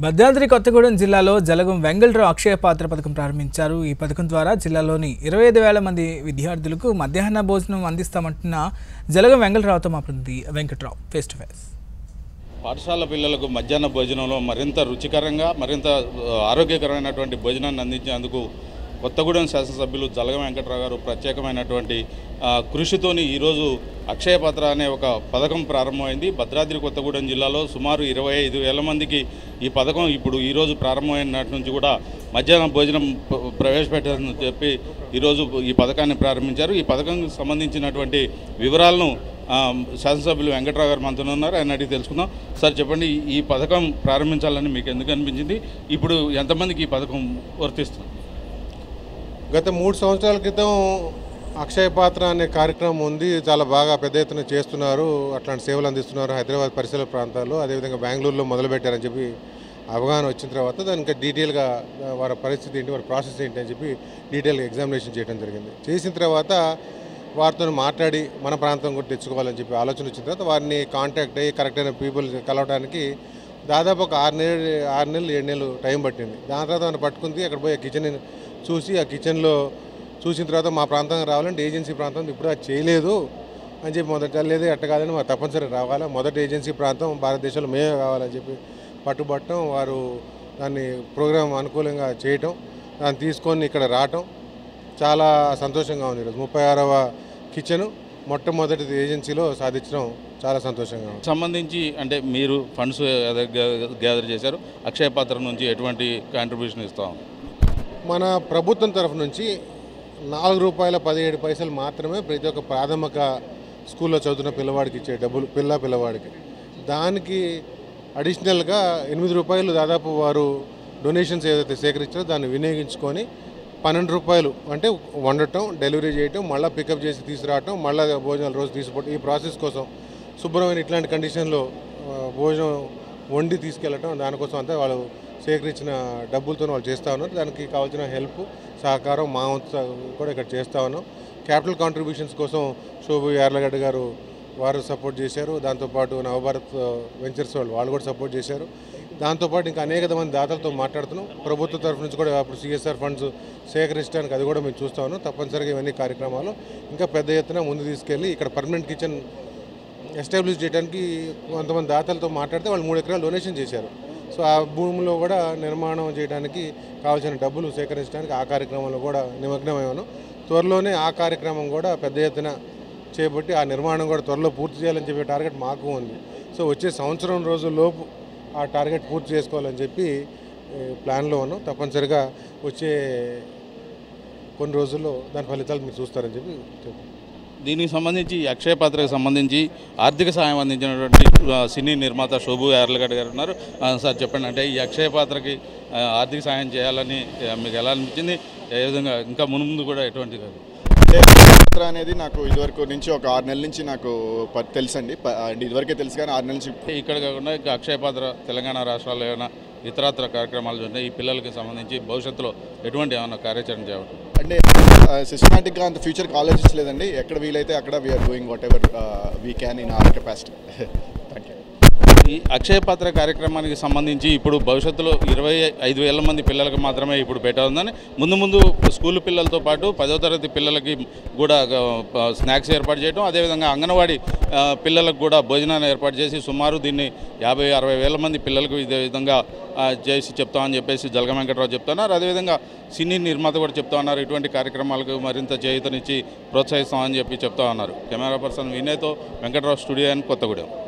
భద్రాద్రి కొత్తగూడెం జిల్లాలో జలగం వెంగళరావు అక్షయ పాత్ర పథకం ప్రారంభించారు ఈ పథకం ద్వారా జిల్లాలోని ఇరవై ఐదు వేల మంది విద్యార్థులకు మధ్యాహ్న భోజనం అందిస్తామంటున్న జలగం వెంగళరావుతో మా ప్రతినిధి వెంకట్రావు ఫేస్ టు ఫేస్ పాఠశాల పిల్లలకు మధ్యాహ్న భోజనంలో మరింత రుచికరంగా మరింత ఆ, ఆరోగ్యకరమైనటువంటి భోజనాన్ని అందించేందుకు కొత్తగూడెం శాసనసభ్యులు జలగం వెంకట్రావు గారు ప్రత్యేకమైనటువంటి ఆ, కృషితోని ఈరోజు అక్షయ పాత్ర అనే ఒక పథకం ప్రారంభమైంది భద్రాద్రి కొత్తగూడెం జిల్లాలో సుమారు ఇరవై ఐదు వేల మందికి ఈ పథకం ఇప్పుడు ఈరోజు ప్రారంభమైనటి నుంచి కూడా మధ్యాహ్నం భోజనం ప- ప్రవేశపెట్టారని చెప్పి ఈరోజు ఈ పథకాన్ని ప్రారంభించారు ఈ పథకం సంబంధించినటువంటి వివరాలను ఆ, శాసనసభ్యులు వెంకట్రావు గారు మనతో ఉన్నారు ఆయన అడిగి తెలుసుకుందాం సార్ చెప్పండి ఈ పథకం ప్రారంభించాలని మీకు ఎందుకు అనిపించింది ఇప్పుడు ఎంతమందికి ఈ పథకం వర్తిస్తుంది గత మూడు సంవత్సరాల క్రితం అక్షయ పాత్ర అనే కార్యక్రమం ఉంది చాలా బాగా పెద్ద ఎత్తున చేస్తున్నారు అట్లాంటి సేవలు అందిస్తున్నారు హైదరాబాద్ పరిసర ప్రాంతాల్లో అదేవిధంగా బెంగళూరులో మొదలుపెట్టారని చెప్పి అవగాహన వచ్చిన తర్వాత దానికి డీటెయిల్గా వారి పరిస్థితి ఏంటి వారి ప్రాసెస్ ఏంటి అని చెప్పి డీటెయిల్గా ఎగ్జామినేషన్ చేయడం జరిగింది చేసిన తర్వాత వారితో మాట్లాడి మన ప్రాంతం కూడా తెచ్చుకోవాలని చెప్పి ఆలోచన వచ్చిన తర్వాత వారిని కాంటాక్ట్ అయ్యి కరెక్ట్ అయిన పీపుల్ కలవడానికి దాదాపు ఒక ఆరు నెలలు ఆరు నెలలు ఏడు నెలలు టైం పట్టింది దాని తర్వాత మనం పట్టుకుంది అక్కడ పోయి ఆ కిచెన్ చూసి ఆ కిచెన్లో చూసిన తర్వాత మా ప్రాంతానికి రావాలంటే ఏజెన్సీ ప్రాంతం ఇప్పుడు అది చేయలేదు అని చెప్పి మొదట లేదు ఎట్ట కాదని వారు తప్పనిసరి రావాలా మొదటి ఏజెన్సీ ప్రాంతం భారతదేశంలో మేమే కావాలని చెప్పి పట్టుబట్టడం వారు దాన్ని ప్రోగ్రాం అనుకూలంగా చేయటం దాన్ని తీసుకొని ఇక్కడ రావటం చాలా సంతోషంగా ఉంది ఈరోజు ముప్పై ఆరవ కిచెన్ మొట్టమొదటి ఏజెన్సీలో సాధించడం చాలా సంతోషంగా ఉంది సంబంధించి అంటే మీరు ఫండ్స్ గ్యాదర్ చేశారు అక్షయ పాత్ర నుంచి ఎటువంటి కాంట్రిబ్యూషన్ ఇస్తాం మన ప్రభుత్వం తరఫు నుంచి నాలుగు రూపాయల పదిహేడు పైసలు మాత్రమే ప్రతి ఒక్క ప్రాథమిక స్కూల్లో చదువుతున్న పిల్లవాడికి ఇచ్చే డబ్బులు పిల్ల పిల్లవాడికి దానికి అడిషనల్గా ఎనిమిది రూపాయలు దాదాపు వారు డొనేషన్స్ ఏదైతే సేకరించారో దాన్ని వినియోగించుకొని పన్నెండు రూపాయలు అంటే వండటం డెలివరీ చేయటం మళ్ళీ పికప్ చేసి తీసుకురావటం మళ్ళీ భోజనాలు రోజు తీసుకోవటం ఈ ప్రాసెస్ కోసం శుభ్రమైన ఇట్లాంటి కండిషన్లో ఆ, భోజనం వండి తీసుకెళ్ళటం దానికోసం అంతా వాళ్ళు సేకరించిన డబ్బులతో వాళ్ళు చేస్తూ ఉన్నారు దానికి కావాల్సిన హెల్ప్ సహకారం మా వంతు కూడా ఇక్కడ చేస్తూ ఉన్నాం క్యాపిటల్ కాంట్రిబ్యూషన్స్ కోసం శోభు యార్లగడ్డ గారు వారు సపోర్ట్ చేశారు దాంతోపాటు నవభారత్ వెంచర్స్ వాళ్ళు వాళ్ళు కూడా సపోర్ట్ చేశారు దాంతోపాటు ఇంకా అనేక మంది దాతలతో మాట్లాడుతున్నాం ప్రభుత్వ తరఫు నుంచి కూడా అప్పుడు సిఎస్ఆర్ ఫండ్స్ సేకరించడానికి అది కూడా మేము చూస్తా ఉన్నాం తప్పనిసరిగా ఇవన్నీ కార్యక్రమాలు ఇంకా పెద్ద ఎత్తున ముందు తీసుకెళ్ళి ఇక్కడ పర్మనెంట్ కిచెన్ ఎస్టాబ్లిష్ చేయడానికి కొంతమంది దాతలతో మాట్లాడితే వాళ్ళు మూడు ఎకరాలు డొనేషన్ చేశారు సో ఆ భూమిలో కూడా నిర్మాణం చేయడానికి కావాల్సిన డబ్బులు సేకరించడానికి ఆ కార్యక్రమంలో కూడా నిమగ్నమయ్యాను త్వరలోనే ఆ కార్యక్రమం కూడా పెద్ద ఎత్తున చేపట్టి ఆ నిర్మాణం కూడా త్వరలో పూర్తి చేయాలని చెప్పే టార్గెట్ మాకు ఉంది సో వచ్చే సంవత్సరం రోజుల్లోపు ఆ టార్గెట్ పూర్తి చేసుకోవాలని చెప్పి ఏ, ప్లాన్లో ఉన్నాం తప్పనిసరిగా వచ్చే కొన్ని రోజుల్లో దాని ఫలితాలు మీరు చూస్తారని చెప్పి చెప్తున్నాను దీనికి సంబంధించి ఈ అక్షయ పాత్రకు సంబంధించి ఆర్థిక సాయం అందించినటువంటి ఆ, సినీ నిర్మాత శోభు యార్లగడ్డ గారు ఉన్నారు ఆ, సార్ చెప్పండి అంటే ఈ అక్షయ పాత్రకి ఆ, ఆర్థిక సాయం చేయాలని ఆ, మీకు ఎలా అనిపించింది ఏ విధంగా ఇంకా మునుముందు కూడా ఎటువంటి కాదు అంటే పాత్ర అనేది నాకు ఇదివరకు నుంచి ఒక ఆరు నెలల నుంచి నాకు ప- తెలుసండి ప- అంటే ఇదివరకే తెలుసు కానీ ఆరు నెలల నుంచి ఇక్కడ కాకుండా ఇంకా అక్షయ పాత్ర తెలంగాణ రాష్ట్రాల్లో ఏమైనా ఇతరత్ర కార్యక్రమాలు ఉన్నాయి ఈ పిల్లలకి సంబంధించి భవిష్యత్తులో ఎటువంటి ఏమైనా కార్యాచరణ చేయాలి అంటే సిస్టమేటిక్గా అంత ఫ్యూచర్కి ఆలోచించలేదండి ఎక్కడ వీలైతే అక్కడ we're doing whatever we can in our capacity thank you ఈ అక్షయ పాత్ర కార్యక్రమానికి సంబంధించి ఇప్పుడు భవిష్యత్తులో ఇరవై ఐదు వేల మంది పిల్లలకు మాత్రమే ఇప్పుడు పెట్టాలని ముందు ముందు స్కూల్ పిల్లలతో పాటు పదో తరగతి పిల్లలకి కూడా ఆ, స్నాక్స్ ఏర్పాటు చేయడం అదేవిధంగా అంగన్వాడీ ఆ, పిల్లలకు కూడా భోజనాన్ని ఏర్పాటు చేసి సుమారు దీన్ని యాభై అరవై వేల మంది పిల్లలకు ఇదే విధంగా ఆ, చేసి చెప్తామని చెప్పేసి జలగ వెంకటరావు చెప్తున్నారు అదేవిధంగా సినీ నిర్మాత కూడా చెప్తా ఉన్నారు ఇటువంటి కార్యక్రమాలకు మరింత చేయుతనిచ్చి ప్రోత్సహిస్తామని చెప్పి చెప్తా ఉన్నారు కెమెరా పర్సన్ వినయ్తో వెంకటరావు స్టూడియో అని కొత్తగూడెం